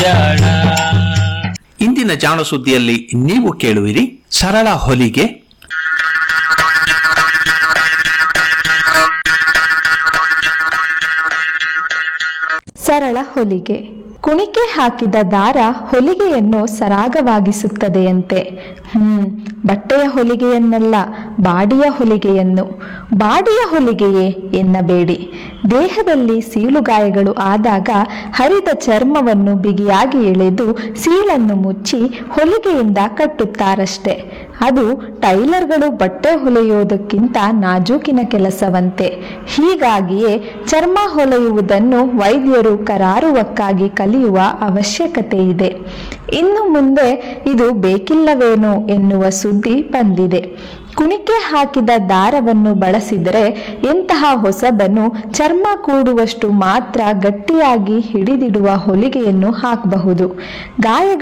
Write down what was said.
ಇಂದಿನ ಜಾಣ ಸುದ್ದಿಯಲ್ಲಿ ನೀವು ಕೇಳುವಿರಿ ಸರಳ ಹೊಲಿಗೆ ಸರಳ ಹೊಲಿಗೆ ಕುಣಿಕೆ ಹಾಕಿದ ದಾರ ಹೊಲಿಗೆಯನ್ನು ಸರಾಗವಾಗಿಸುತ್ತದೆಯಂತೆ ಹ್ಮ್ ಬಟ್ಟೆಯ ಹೊಲಿಗೆಯನ್ನಲ್ಲ ಬಾಡಿಯ ಹೊಲಿಗೆಯನ್ನು ಬಾಡಿಯ ಹೊಲಿಗೆಯೇ ಎನ್ನಬೇಡಿ ದೇಹದಲ್ಲಿ ಸೀಳುಗಾಯಗಳು ಆದಾಗ ಹರಿದ ಚರ್ಮವನ್ನು ಬಿಗಿಯಾಗಿ ಎಳೆದು ಸೀಳನ್ನು ಮುಚ್ಚಿ ಹೊಲಿಗೆಯಿಂದ ಕಟ್ಟುತ್ತಾರಷ್ಟೆ ಅದು ಟೈಲರ್ಗಳು ಬಟ್ಟೆ ಹೊಲೆಯುವುದಕ್ಕಿಂತ ನಾಜೂಕಿನ ಕೆಲಸವಂತೆ ಹೀಗಾಗಿಯೇ ಚರ್ಮ ಹೊಲೆಯುವುದನ್ನು ವೈದ್ಯರು ಕರಾರುವಕ್ಕಾಗಿ ಕಲಿಯುವ ಅವಶ್ಯಕತೆ ಇದೆ ಇನ್ನು ಮುಂದೆ ಇದು ಬೇಕಿಲ್ಲವೇನೋ ಎನ್ನುವ ಸುದ್ದಿ ಬಂದಿದೆ ಕುಣಿಕೆ ಹಾಕಿದ ದಾರವನ್ನು ಬಳಸಿದರೆ ಎಂತಹ ಹೊಸಬನ್ನು ಚರ್ಮ ಕೂಡುವಷ್ಟು ಮಾತ್ರ ಗಟ್ಟಿಯಾಗಿ ಹಿಡಿದಿಡುವ ಹೊಲಿಗೆಯನ್ನು ಹಾಕಬಹುದು ಗಾಯಗಳು